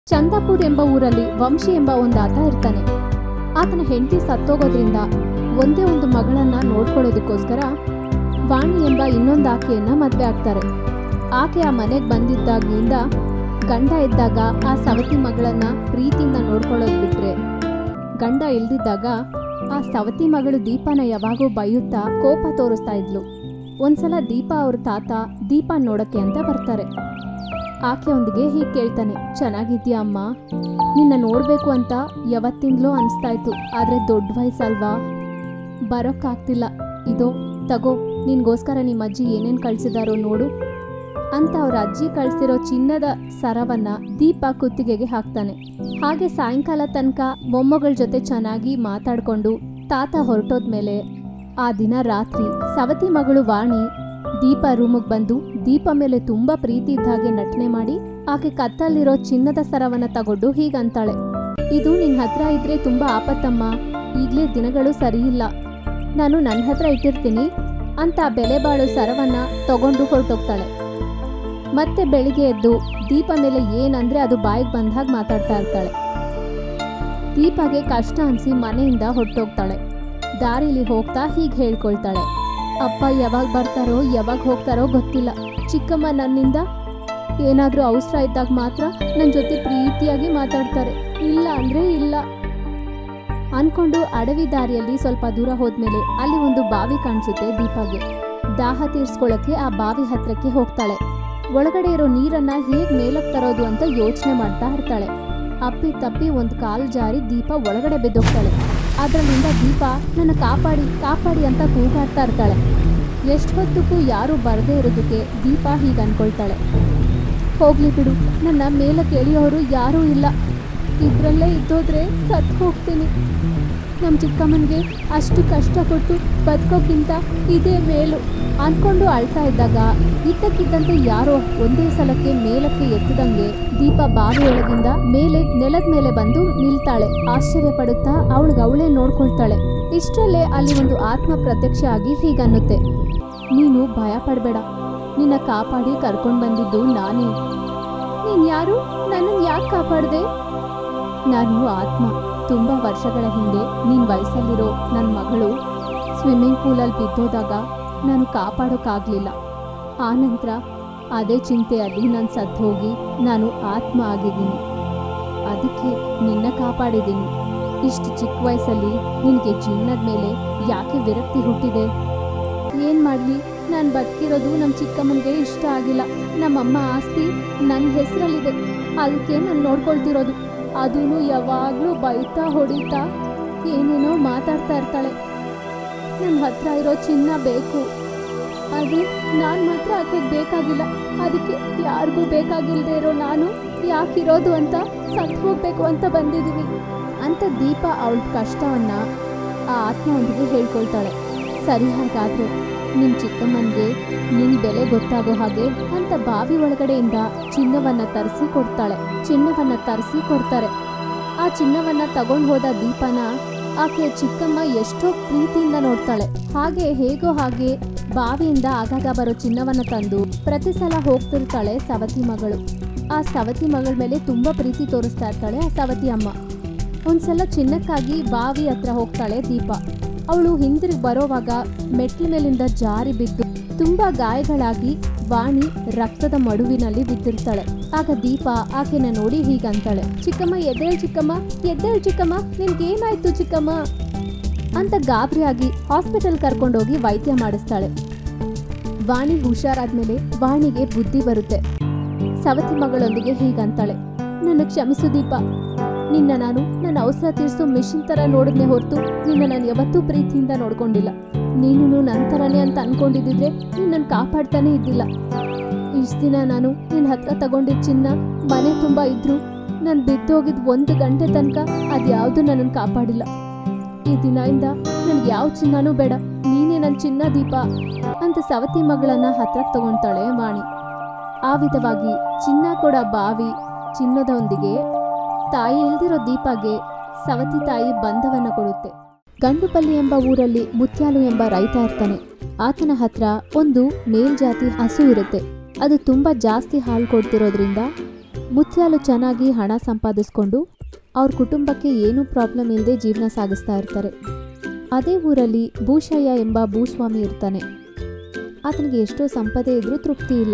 ಚಂದಾಪುರ್ ಎಂಬ ಊರಲ್ಲಿ ವಂಶಿ ಎಂಬ ಒಂದು ಆತ ಇರ್ತಾನೆ ಆತನ ಹೆಂಡತಿ ಸತ್ತೋಗೋದ್ರಿಂದ ಒಂದೇ ಒಂದು ಮಗಳನ್ನ ನೋಡ್ಕೊಳ್ಳೋದಕ್ಕೋಸ್ಕರ ವಾಣಿ ಎಂಬ ಇನ್ನೊಂದು ಆಕೆಯನ್ನ ಮದುವೆ ಆಗ್ತಾರೆ ಆಕೆ ಆ ಮನೆಗೆ ಬಂದಿದ್ದಾಗ್ಲಿಂದ ಗಂಡ ಇದ್ದಾಗ ಆ ಸವತಿ ಮಗಳನ್ನ ಪ್ರೀತಿಯಿಂದ ನೋಡ್ಕೊಳ್ಳೋದು ಬಿಟ್ರೆ ಗಂಡ ಇಲ್ದಿದ್ದಾಗ ಆ ಸವತಿ ಮಗಳು ದೀಪನ ಯಾವಾಗೂ ಬೈಯುತ್ತಾ ಕೋಪ ತೋರಿಸ್ತಾ ಇದ್ಲು ಒಂದ್ಸಲ ದೀಪ ಅವ್ರ ತಾತ ದೀಪ ನೋಡಕ್ಕೆ ಅಂತ ಬರ್ತಾರೆ ಆಕೆಯೊಂದಿಗೆ ಹೀಗೆ ಕೇಳ್ತಾನೆ ಚೆನ್ನಾಗಿದ್ಯಾ ಅಮ್ಮ ನಿನ್ನ ನೋಡಬೇಕು ಅಂತ ಯಾವತ್ತಿಂದಲೂ ಅನಿಸ್ತಾ ಇತ್ತು ಆದರೆ ದೊಡ್ಡ ವಯಸ್ಸಲ್ವಾ ಬರೋಕ್ಕಾಗ್ತಿಲ್ಲ ಇದೋ ತಗೋ ನಿನ್ಗೋಸ್ಕರ ನಿಮ್ಮ ಅಜ್ಜಿ ಏನೇನು ಕಳ್ಸಿದಾರೋ ನೋಡು ಅಂತ ಅವ್ರ ಅಜ್ಜಿ ಕಳ್ಸಿರೋ ಚಿನ್ನದ ಸರವನ್ನ ದೀಪ ಕುತ್ತಿಗೆಗೆ ಹಾಕ್ತಾನೆ ಹಾಗೆ ಸಾಯಂಕಾಲ ತನಕ ಮೊಮ್ಮಗಳ ಜೊತೆ ಚೆನ್ನಾಗಿ ಮಾತಾಡ್ಕೊಂಡು ತಾತ ಹೊರಟೋದ್ಮೇಲೆ ಆ ದಿನ ರಾತ್ರಿ ಸವತಿ ಮಗಳು ವಾಣಿ ದೀಪ ರೂಮಿಗೆ ಬಂದು ದೀಪ ಮೇಲೆ ತುಂಬಾ ಪ್ರೀತಿ ಇದ್ದ ಹಾಗೆ ನಟನೆ ಮಾಡಿ ಆಕೆ ಕತ್ತಲ್ಲಿರೋ ಚಿನ್ನದ ಸರವನ್ನ ತಗೊಂಡು ಹೀಗಂತಾಳೆ ಇದು ನಿನ್ ಹತ್ರ ಇದ್ರೆ ತುಂಬಾ ಆಪತ್ತಮ್ಮ ಈಗ್ಲೇ ದಿನಗಳು ಸರಿ ಇಲ್ಲ ನಾನು ನನ್ನ ಹತ್ರ ಇಟ್ಟಿರ್ತೀನಿ ಅಂತ ಆ ಬೆಲೆ ಬಾಳೋ ಸರವನ್ನ ತಗೊಂಡು ಹೊರಟೋಗ್ತಾಳೆ ಮತ್ತೆ ಬೆಳಿಗ್ಗೆ ಎದ್ದು ದೀಪ ಮೇಲೆ ಏನಂದ್ರೆ ಅದು ಬಾಯಿಗೆ ಬಂದಾಗ ಮಾತಾಡ್ತಾ ಇರ್ತಾಳೆ ದೀಪಗೆ ಕಷ್ಟ ಅನ್ಸಿ ಮನೆಯಿಂದ ಹೊರಟೋಗ್ತಾಳೆ ದಾರಿಲಿ ಹೋಗ್ತಾ ಹೀಗೆ ಹೇಳ್ಕೊಳ್ತಾಳೆ ಅಪ್ಪ ಯಾವಾಗ ಬರ್ತಾರೋ ಯಾವಾಗ ಹೋಗ್ತಾರೋ ಗೊತ್ತಿಲ್ಲ ಚಿಕ್ಕಮ್ಮ ನನ್ನಿಂದ ಏನಾದರೂ ಅವಸರ ಇದ್ದಾಗ ಮಾತ್ರ ನನ್ನ ಜೊತೆ ಪ್ರೀತಿಯಾಗಿ ಮಾತಾಡ್ತಾರೆ ಇಲ್ಲ ಅಂದ್ರೆ ಇಲ್ಲ ಅನ್ಕೊಂಡು ಅಡವಿ ದಾರಿಯಲ್ಲಿ ಸ್ವಲ್ಪ ದೂರ ಹೋದ್ಮೇಲೆ ಅಲ್ಲಿ ಒಂದು ಬಾವಿ ಕಾಣಿಸುತ್ತೆ ದೀಪಾಗೆ ದಾಹ ತೀರ್ಸ್ಕೊಳ್ಳಕ್ಕೆ ಆ ಬಾವಿ ಹತ್ರಕ್ಕೆ ಹೋಗ್ತಾಳೆ ಒಳಗಡೆ ಇರೋ ನೀರನ್ನ ಹೇಗ್ ಮೇಲಕ್ ತರೋದು ಅಂತ ಯೋಚನೆ ಮಾಡ್ತಾ ಇರ್ತಾಳೆ ಅಪ್ಪಿ ತಪ್ಪಿ ಒಂದು ಕಾಲು ಜಾರಿ ದೀಪ ಒಳಗಡೆ ಬಿದ್ದೋಗ್ತಾಳೆ ಅದರಲ್ಲಿಂದ ದೀಪ ನನ್ನ ಕಾಪಾಡಿ ಕಾಪಾಡಿ ಅಂತ ಕೂಗಾಡ್ತಾ ಇರ್ತಾಳೆ ಎಷ್ಟು ಹೊತ್ತಕ್ಕೂ ಯಾರು ಬರದೇ ಇರೋದಕ್ಕೆ ದೀಪ ಹೀಗೆ ಅನ್ಕೊಳ್ತಾಳೆ ಹೋಗ್ಲಿ ಬಿಡು ನನ್ನ ಮೇಲೆ ಕೇಳಿಯೋರು ಯಾರೂ ಇಲ್ಲ ಇದ್ರಲ್ಲೇ ಇದ್ದೋದ್ರೆ ಸತ್ತು ಹೋಗ್ತೀನಿ ನಮ್ಮ ಚಿಕ್ಕಮ್ಮನಿಗೆ ಅಷ್ಟು ಕಷ್ಟ ಕೊಟ್ಟು ಬದುಕೋಕ್ಕಿಂತ ಇದೇ ಮೇಲು ಅನ್ಕೊಂಡು ಅಳ್ತಾ ಇದ್ದಾಗ ಇದ್ದಕ್ಕಿದ್ದಂತೆ ಯಾರೋ ಒಂದೇ ಸಲಕ್ಕೆ ಮೇಲಕ್ಕೆ ಎತ್ತದಂಗೆ ದೀಪ ಬಾವಿಯೊಳಗಿಂದ ಮೇಲೆ ನೆಲದ ಮೇಲೆ ಬಂದು ನಿಲ್ತಾಳೆ ಆಶ್ಚರ್ಯ ಪಡುತ್ತಾ ಅವಳಿಗೆ ಅವಳೇ ನೋಡ್ಕೊಳ್ತಾಳೆ ಇಷ್ಟರಲ್ಲೇ ಅಲ್ಲಿ ಒಂದು ಆತ್ಮ ಪ್ರತ್ಯಕ್ಷ ಆಗಿ ಹೀಗನ್ನುತ್ತೆ ನೀನು ಭಯ ಪಡಬೇಡ ನಿನ್ನ ಕಾಪಾಡಿ ಕರ್ಕೊಂಡು ಬಂದಿದ್ದು ನಾನೇ ನೀನ್ ಯಾರು ನನ್ನನ್ನು ಯಾಕೆ ಕಾಪಾಡ್ದೆ ನಾನು ಆತ್ಮ ತುಂಬಾ ವರ್ಷಗಳ ಹಿಂದೆ ನಿನ್ ವಯಸ್ಸಲ್ಲಿರೋ ನನ್ನ ಮಗಳು ಸ್ವಿಮ್ಮಿಂಗ್ ಪೂಲಲ್ಲಿ ಬಿದ್ದೋದಾಗ ನಾನು ಕಾಪಾಡೋಕ್ಕಾಗಲಿಲ್ಲ ಆನಂತರ ಅದೇ ಚಿಂತೆಯಲ್ಲಿ ನಾನು ಸತ್ತು ಹೋಗಿ ನಾನು ಆತ್ಮ ಆಗಿದ್ದೀನಿ ಅದಕ್ಕೆ ನಿನ್ನ ಕಾಪಾಡಿದ್ದೀನಿ ಇಷ್ಟು ಚಿಕ್ಕ ವಯಸ್ಸಲ್ಲಿ ನಿನಗೆ ಜೀವನದ ಮೇಲೆ ಯಾಕೆ ವಿರಕ್ತಿ ಹುಟ್ಟಿದೆ ಏನು ಮಾಡಲಿ ನಾನು ಬದುಕಿರೋದು ನಮ್ಮ ಚಿಕ್ಕಮ್ಮನಿಗೆ ಇಷ್ಟ ಆಗಿಲ್ಲ ನಮ್ಮಮ್ಮ ಆಸ್ತಿ ನನ್ನ ಹೆಸರಲ್ಲಿದೆ ಅದಕ್ಕೆ ನಾನು ನೋಡ್ಕೊಳ್ತಿರೋದು ಅದೂ ಯಾವಾಗಲೂ ಬೈತಾ ಹೊಡಿತಾ ಏನೇನೋ ಮಾತಾಡ್ತಾ ಇರ್ತಾಳೆ ನನ್ನ ಹತ್ರ ಇರೋ ಚಿನ್ನ ಬೇಕು ಆದರೆ ನಾನು ಮಾತ್ರ ಆಕೆಗೆ ಬೇಕಾಗಿಲ್ಲ ಅದಕ್ಕೆ ಯಾರಿಗೂ ಬೇಕಾಗಿಲ್ಲದೆ ಇರೋ ನಾನು ಯಾಕಿರೋದು ಅಂತ ಸತ್ತು ಹೋಗ್ಬೇಕು ಅಂತ ಬಂದಿದ್ದೀನಿ ಅಂತ ದೀಪ ಅವಳ ಕಷ್ಟವನ್ನ ಆ ಆತ್ಮವೊಂದಿಗೆ ಹೇಳ್ಕೊಳ್ತಾಳೆ ಸರಿ ಹಾಗಾದ್ರೆ ನಿನ್ ಚಿಕ್ಕಮ್ಮನ್ಗೆ ನಿನ್ ಬೆಲೆ ಗೊತ್ತಾಗೋ ಹಾಗೆ ಅಂತ ಬಾವಿ ಒಳಗಡೆಯಿಂದ ಚಿನ್ನವನ್ನ ತರಿಸಿ ಕೊಡ್ತಾಳೆ ಚಿನ್ನವನ್ನ ತರಿಸಿ ಕೊಡ್ತಾರೆ ಆ ಚಿನ್ನವನ್ನ ತಗೊಂಡ್ ಹೋದ ದೀಪನ ಆಕೆ ಚಿಕ್ಕಮ್ಮ ಎಷ್ಟೋ ಪ್ರೀತಿಯಿಂದ ನೋಡ್ತಾಳೆ ಹಾಗೆ ಹೇಗೋ ಹಾಗೆ ಬಾವಿಯಿಂದ ಆಗಾಗ ಬರೋ ಚಿನ್ನವನ್ನ ತಂದು ಪ್ರತಿ ಸಲ ಹೋಗ್ತಿರ್ತಾಳೆ ಸವತಿ ಮಗಳು ಆ ಸವತಿ ಮಗಳ ಮೇಲೆ ತುಂಬಾ ಪ್ರೀತಿ ತೋರಿಸ್ತಾ ಇರ್ತಾಳೆ ಆ ಸವತಿ ಅಮ್ಮ ಒಂದ್ಸಲ ಚಿನ್ನಕ್ಕಾಗಿ ಬಾವಿ ಹತ್ರ ಹೋಗ್ತಾಳೆ ದೀಪ ಅವಳು ಹಿಂದಿರುಗಿ ಬರೋವಾಗ ಮೆಟ್ಲ ಮೇಲಿಂದ ಜಾರಿ ಬಿದ್ದು ತುಂಬಾ ಗಾಯಗಳಾಗಿ ವಾಣಿ ರಕ್ತದ ಮಡುವಿನಲ್ಲಿ ಬಿದ್ದಿರ್ತಾಳೆ ಆಗ ದೀಪ ಆಕೆನ ನೋಡಿ ಹೀಗಂತಾಳೆ ಚಿಕ್ಕಮ್ಮ ಎದ್ದೇಳ್ ಚಿಕ್ಕಮ್ಮ ಎದ್ದೇಳ್ ಚಿಕ್ಕಮ್ಮ ನಿನ್ಗೇನಾಯ್ತು ಚಿಕ್ಕಮ್ಮ ಅಂತ ಗಾಬರಿಯಾಗಿ ಹಾಸ್ಪಿಟಲ್ ಕರ್ಕೊಂಡೋಗಿ ವೈದ್ಯ ಮಾಡಿಸ್ತಾಳೆ ವಾಣಿ ಹುಷಾರಾದ್ಮೇಲೆ ವಾಣಿಗೆ ಬುದ್ಧಿ ಬರುತ್ತೆ ಸವತಿ ಮಗಳೊಂದಿಗೆ ಹೀಗಂತಾಳೆ ನನ್ನ ಕ್ಷಮಿಸು ದೀಪ ನಿನ್ನ ನಾನು ನನ್ನ ಅವಸರ ತೀರಿಸೋ ಮೆಷಿನ್ ತರ ನೋಡಿದ್ನೆ ಹೊರತು ನಿನ್ನ ನಾನು ಯಾವತ್ತೂ ಪ್ರೀತಿಯಿಂದ ನೋಡ್ಕೊಂಡಿಲ್ಲ ನೀನು ನನ್ನ ಥರನೇ ಅಂತ ಅನ್ಕೊಂಡಿದ್ದಿದ್ರೆ ನಿನ್ನನ್ನು ಕಾಪಾಡ್ತಾನೆ ಇದ್ದಿಲ್ಲ ಇಷ್ಟು ದಿನ ನಾನು ನಿನ್ನ ಹತ್ರ ತಗೊಂಡಿದ್ದ ಚಿನ್ನ ಮನೆ ತುಂಬ ಇದ್ರು ನಾನು ಬಿದ್ದೋಗಿದ್ ಒಂದು ಗಂಟೆ ತನಕ ಅದ್ಯಾವುದು ನನ್ನನ್ನು ಕಾಪಾಡಿಲ್ಲ ಈ ದಿನದಿಂದ ನನ್ಗೆ ಯಾವ ಚಿನ್ನನೂ ಬೇಡ ನೀನೇ ನನ್ನ ಚಿನ್ನ ದೀಪ ಅಂತ ಸವತಿ ಮಗಳನ್ನ ಹತ್ರಕ್ಕೆ ತಗೊಳ್ತಾಳೆ ವಾಣಿ ಆ ವಿಧವಾಗಿ ಚಿನ್ನ ಕೊಡ ಬಾವಿ ಚಿನ್ನದೊಂದಿಗೆ ತಾಯಿ ಇಲ್ದಿರೋ ದೀಪಗೆ ಸವತಿ ತಾಯಿ ಬಂಧವನ್ನ ಕೊಡುತ್ತೆ ಗಂಡುಪಲ್ಲಿ ಎಂಬ ಊರಲ್ಲಿ ಮುತ್ಯಾಲು ಎಂಬ ರೈತ ಇರ್ತಾನೆ ಆತನ ಹತ್ರ ಒಂದು ಮೇಲ್ಜಾತಿ ಹಸು ಇರುತ್ತೆ ಅದು ತುಂಬಾ ಜಾಸ್ತಿ ಹಾಲು ಕೊಡ್ತಿರೋದ್ರಿಂದ ಮುತ್ಯಾಲು ಚೆನ್ನಾಗಿ ಹಣ ಸಂಪಾದಿಸ್ಕೊಂಡು ಅವ್ರ ಕುಟುಂಬಕ್ಕೆ ಏನೂ ಪ್ರಾಬ್ಲಮ್ ಇಲ್ಲದೆ ಜೀವನ ಸಾಗಿಸ್ತಾ ಇರ್ತಾರೆ ಅದೇ ಊರಲ್ಲಿ ಭೂಷಯ್ಯ ಎಂಬ ಭೂಸ್ವಾಮಿ ಇರ್ತಾನೆ ಆತನಿಗೆ ಎಷ್ಟೋ ಸಂಪದೆ ಇದ್ರೂ ತೃಪ್ತಿ ಇಲ್ಲ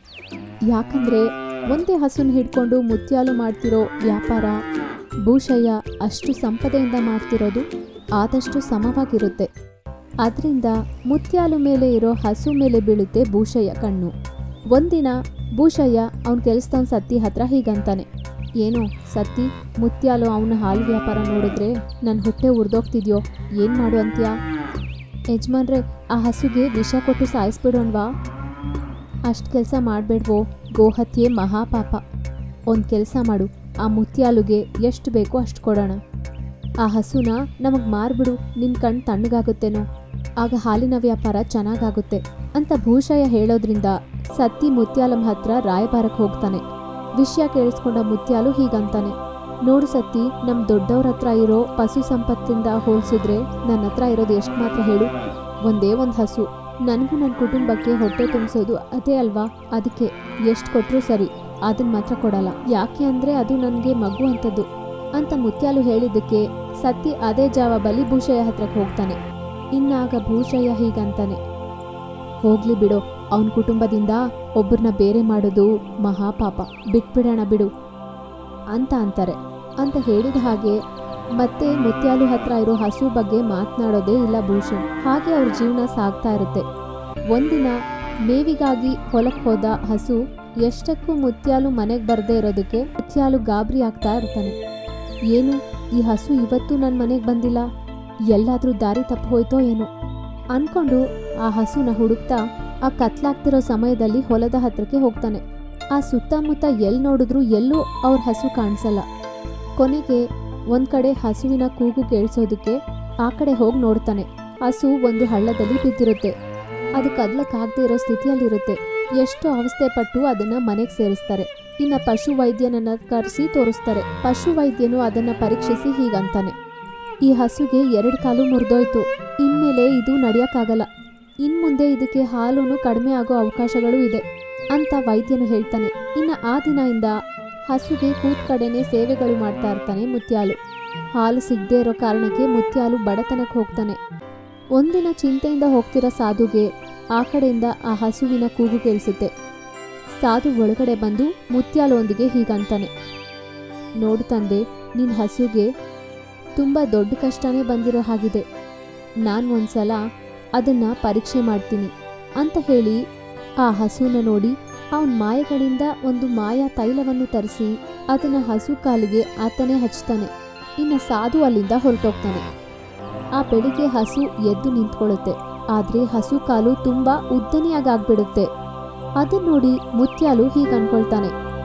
ಯಾಕಂದ್ರೆ ಒಂದೇ ಹಸುನ ಹಿಡ್ಕೊಂಡು ಮುತ್ಯಾಲು ಮಾಡ್ತಿರೋ ವ್ಯಾಪಾರ ಭೂಷಯ್ಯ ಅಷ್ಟು ಸಂಪದೆಯಿಂದ ಮಾಡ್ತಿರೋದು ಆದಷ್ಟು ಸಮವಾಗಿರುತ್ತೆ ಅದರಿಂದ ಮುತ್ಯಾಲು ಮೇಲೆ ಇರೋ ಹಸು ಮೇಲೆ ಬೀಳುತ್ತೆ ಭೂಷಯ್ಯ ಕಣ್ಣು ಒಂದಿನ ಭೂಷಯ್ಯ ಅವನ ಕೆಲಸದವನ್ ಸತ್ತಿ ಹತ್ರ ಹೀಗಂತಾನೆ ಏನೋ ಸತ್ತಿ ಮುತ್ಯಾಲು ಅವನ ಹಾಲು ವ್ಯಾಪಾರ ನೋಡಿದ್ರೆ ನನ್ನ ಹೊಟ್ಟೆ ಉರ್ದೋಗ್ತಿದ್ಯೋ ಏನು ಮಾಡು ಅಂತ್ಯಾ ಯಜಮಾನ್ರೆ ಆ ಹಸುಗೆ ವಿಷ ಕೊಟ್ಟು ಸಾಯಿಸ್ಬಿಡೋಣ್ವಾ ಅಷ್ಟು ಕೆಲಸ ಮಾಡಬೇಡ್ವೋ ಗೋಹತ್ಯೆ ಮಹಾಪಾಪ ಒಂದು ಕೆಲಸ ಮಾಡು ಆ ಮುತ್ಯಾಲುಗೆ ಎಷ್ಟು ಬೇಕೋ ಅಷ್ಟು ಕೊಡೋಣ ಆ ಹಸುನ ನಮಗೆ ಮಾರ್ಬಿಡು ನಿನ್ನ ಕಣ್ಣು ತಣ್ಣಗಾಗುತ್ತೇನೋ ಆಗ ಹಾಲಿನ ವ್ಯಾಪಾರ ಚೆನ್ನಾಗಾಗುತ್ತೆ ಅಂತ ಭೂಷಯ್ಯ ಹೇಳೋದ್ರಿಂದ ಸತ್ತಿ ಮುತ್ಯಾಲಂ ಹತ್ರ ರಾಯಭಾರಕ್ಕೆ ಹೋಗ್ತಾನೆ ವಿಷಯ ಕೇಳಿಸ್ಕೊಂಡ ಮುತ್ಯಾಲು ಹೀಗಂತಾನೆ ನೋಡು ಸತ್ತಿ ನಮ್ಮ ದೊಡ್ಡವ್ರ ಹತ್ರ ಇರೋ ಪಶು ಸಂಪತ್ತಿಂದ ಹೋಲಿಸಿದ್ರೆ ನನ್ನ ಹತ್ರ ಇರೋದು ಎಷ್ಟು ಮಾತ್ರ ಹೇಳು ಒಂದೇ ಒಂದು ಹಸು ನನಗೂ ನನ್ನ ಕುಟುಂಬಕ್ಕೆ ಹೊಟ್ಟೆ ತುಂಬಿಸೋದು ಅದೇ ಅಲ್ವಾ ಅದಕ್ಕೆ ಎಷ್ಟು ಕೊಟ್ಟರೂ ಸರಿ ಅದನ್ನ ಮಾತ್ರ ಕೊಡಲ್ಲ ಯಾಕೆ ಅಂದರೆ ಅದು ನನಗೆ ಮಗು ಅಂತದ್ದು ಅಂತ ಮುತ್ಯಾಲು ಹೇಳಿದ್ದಕ್ಕೆ ಸತ್ತಿ ಅದೇ ಜಾವ ಬಲಿ ಭೂಷಯ್ಯ ಹತ್ರಕ್ಕೆ ಹೋಗ್ತಾನೆ ಇನ್ನಾಗ ಭೂಷಯ್ಯ ಹೀಗಂತಾನೆ ಹೋಗ್ಲಿ ಬಿಡು ಅವನ ಕುಟುಂಬದಿಂದ ಒಬ್ಬರನ್ನ ಬೇರೆ ಮಾಡೋದು ಮಹಾಪಾಪ ಬಿಟ್ಬಿಡೋಣ ಬಿಡು ಅಂತ ಅಂತಾರೆ ಅಂತ ಹೇಳಿದ ಹಾಗೆ ಮತ್ತೆ ಮುತ್ಯಾಲು ಹತ್ರ ಇರೋ ಹಸು ಬಗ್ಗೆ ಮಾತನಾಡೋದೇ ಇಲ್ಲ ಭೂಷಣ್ ಹಾಗೆ ಅವ್ರ ಜೀವನ ಸಾಗ್ತಾ ಇರುತ್ತೆ ಒಂದಿನ ಮೇವಿಗಾಗಿ ಹೊಲಕ್ಕೆ ಹೋದ ಹಸು ಎಷ್ಟಕ್ಕೂ ಮುತ್ಯಾಲು ಮನೆಗೆ ಬರದೇ ಇರೋದಕ್ಕೆ ಮುತ್ಯಾಲು ಗಾಬರಿ ಆಗ್ತಾ ಇರ್ತಾನೆ ಏನು ಈ ಹಸು ಇವತ್ತು ನನ್ನ ಮನೆಗೆ ಬಂದಿಲ್ಲ ಎಲ್ಲಾದ್ರೂ ದಾರಿ ತಪ್ಪು ಹೋಯ್ತೋ ಏನೋ ಅನ್ಕೊಂಡು ಆ ಹಸುನ ಹುಡುಕ್ತಾ ಆ ಕತ್ಲಾಗ್ತಿರೋ ಸಮಯದಲ್ಲಿ ಹೊಲದ ಹತ್ರಕ್ಕೆ ಹೋಗ್ತಾನೆ ಆ ಸುತ್ತಮುತ್ತ ಎಲ್ಲಿ ನೋಡಿದ್ರೂ ಎಲ್ಲೂ ಅವ್ರ ಹಸು ಕಾಣಿಸಲ್ಲ ಕೊನೆಗೆ ಒಂದ್ ಕಡೆ ಹಸುವಿನ ಕೂಗು ಕೇಳಿಸೋದಕ್ಕೆ ಆ ಕಡೆ ಹೋಗಿ ನೋಡ್ತಾನೆ ಹಸು ಒಂದು ಹಳ್ಳದಲ್ಲಿ ಬಿದ್ದಿರುತ್ತೆ ಅದು ಕದ್ಲಕ್ಕಾಗದೇ ಇರೋ ಸ್ಥಿತಿಯಲ್ಲಿರುತ್ತೆ ಎಷ್ಟು ಅವಸ್ಥೆ ಪಟ್ಟು ಅದನ್ನ ಮನೆಗೆ ಸೇರಿಸ್ತಾರೆ ಇನ್ನ ಪಶು ವೈದ್ಯನನ್ನ ಕರೆಸಿ ತೋರಿಸ್ತಾರೆ ಪಶು ವೈದ್ಯನು ಅದನ್ನ ಪರೀಕ್ಷಿಸಿ ಹೀಗಂತಾನೆ ಈ ಹಸುಗೆ ಎರಡು ಕಾಲು ಮುರಿದೋಯ್ತು ಇನ್ಮೇಲೆ ಇದು ನಡೆಯಕ್ಕಾಗಲ್ಲ ಇನ್ ಮುಂದೆ ಇದಕ್ಕೆ ಹಾಲೂನು ಕಡಿಮೆ ಆಗೋ ಅವಕಾಶಗಳು ಇದೆ ಅಂತ ವೈದ್ಯನು ಹೇಳ್ತಾನೆ ಇನ್ನ ಆ ದಿನದಿಂದ ಹಸುಗೆ ಕೂತ್ ಕಡೆನೆ ಸೇವೆಗಳು ಮಾಡ್ತಾ ಇರ್ತಾನೆ ಮುತ್ಯಾಲು ಹಾಲು ಸಿಗದೆ ಇರೋ ಕಾರಣಕ್ಕೆ ಮುತ್ಯಾಲು ಬಡತನಕ್ಕೆ ಹೋಗ್ತಾನೆ ಒಂದಿನ ಚಿಂತೆಯಿಂದ ಹೋಗ್ತಿರೋ ಸಾಧುಗೆ ಆ ಕಡೆಯಿಂದ ಆ ಹಸುವಿನ ಕೂಗು ಕೇಳಿಸುತ್ತೆ ಸಾಧು ಒಳಗಡೆ ಬಂದು ಮುತ್ಯಾಲೊಂದಿಗೆ ಹೀಗಂತಾನೆ ನೋಡು ತಂದೆ ನಿನ್ನ ಹಸುಗೆ ತುಂಬ ದೊಡ್ಡ ಕಷ್ಟನೇ ಬಂದಿರೋ ಹಾಗಿದೆ ನಾನು ಒಂದ್ಸಲ ಅದನ್ನ ಪರೀಕ್ಷೆ ಮಾಡ್ತೀನಿ ಅಂತ ಹೇಳಿ ಆ ಹಸುನ ನೋಡಿ ಅವನ ಮಾಯಗಳಿಂದ ಒಂದು ಮಾಯಾ ತೈಲವನ್ನು ತರಿಸಿ ಅದನ್ನ ಹಸು ಕಾಲಿಗೆ ಆತನೇ ಹಚ್ತಾನೆ ಇನ್ನು ಸಾಧು ಅಲ್ಲಿಂದ ಹೊರಟೋಗ್ತಾನೆ ಆ ಬೆಳಿಗ್ಗೆ ಹಸು ಎದ್ದು ನಿಂತ್ಕೊಳ್ಳುತ್ತೆ ಆದ್ರೆ ಹಸು ಕಾಲು ತುಂಬಾ ಉದ್ದನೆಯಾಗ್ಬಿಡುತ್ತೆ ಅದನ್ನ ನೋಡಿ ಮುತ್ಯಾಲು ಹೀಗೆ ಅನ್ಕೊಳ್ತಾನೆ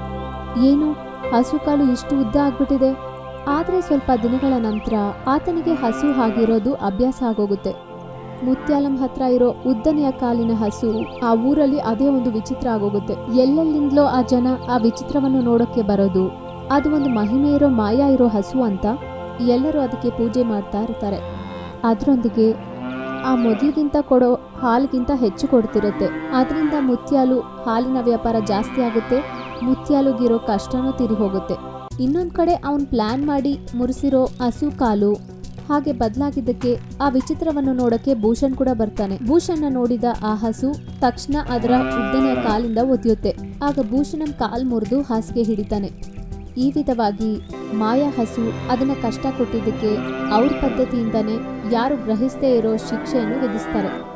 ಏನು ಹಸು ಕಾಲು ಇಷ್ಟು ಉದ್ದ ಆಗ್ಬಿಟ್ಟಿದೆ ಆದ್ರೆ ಸ್ವಲ್ಪ ದಿನಗಳ ನಂತರ ಆತನಿಗೆ ಹಸು ಆಗಿರೋದು ಅಭ್ಯಾಸ ಆಗೋಗುತ್ತೆ ಮುತ್ಯಾಲಂ ಹತ್ರ ಇರೋ ಉದ್ದನೆಯ ಕಾಲಿನ ಹಸು ಆ ಊರಲ್ಲಿ ಅದೇ ಒಂದು ವಿಚಿತ್ರ ಆಗೋಗುತ್ತೆ ಎಲ್ಲೆಲ್ಲಿಂದಲೋ ಆ ಜನ ಆ ವಿಚಿತ್ರವನ್ನು ನೋಡೋಕೆ ಬರೋದು ಅದು ಒಂದು ಮಹಿಮೆ ಇರೋ ಮಾಯ ಇರೋ ಹಸು ಅಂತ ಎಲ್ಲರೂ ಅದಕ್ಕೆ ಪೂಜೆ ಮಾಡ್ತಾ ಇರ್ತಾರೆ ಅದರೊಂದಿಗೆ ಆ ಮೊದಲಿಗಿಂತ ಕೊಡೋ ಹಾಲಿಗಿಂತ ಹೆಚ್ಚು ಕೊಡ್ತಿರುತ್ತೆ ಅದರಿಂದ ಮುತ್ಯಾಲು ಹಾಲಿನ ವ್ಯಾಪಾರ ಜಾಸ್ತಿ ಆಗುತ್ತೆ ಮುತ್ಯಾಲುಗಿರೋ ಕಷ್ಟನೂ ತೀರಿ ಹೋಗುತ್ತೆ ಇನ್ನೊಂದ್ ಕಡೆ ಅವನ್ ಪ್ಲಾನ್ ಮಾಡಿ ಮುರಿಸಿರೋ ಹಸು ಕಾಲು ಹಾಗೆ ಬದಲಾಗಿದ್ದಕ್ಕೆ ಆ ವಿಚಿತ್ರವನ್ನು ನೋಡಕ್ಕೆ ಭೂಷಣ್ ಕೂಡ ಬರ್ತಾನೆ ಭೂಷಣ್ನ ನೋಡಿದ ಆ ಹಸು ತಕ್ಷಣ ಅದರ ಉದ್ದನೆಯ ಕಾಲಿಂದ ಒದೆಯುತ್ತೆ ಆಗ ಭೂಷಣನ್ ಕಾಲ್ ಮುರಿದು ಹಾಸಿಗೆ ಹಿಡಿತಾನೆ ಈ ವಿಧವಾಗಿ ಮಾಯಾ ಹಸು ಅದನ್ನ ಕಷ್ಟ ಕೊಟ್ಟಿದ್ದಕ್ಕೆ ಅವ್ರ ಪದ್ಧತಿಯಿಂದನೇ ಯಾರು ಗ್ರಹಿಸದೇ ಇರೋ ಶಿಕ್ಷೆಯನ್ನು ವಿಧಿಸ್ತಾರೆ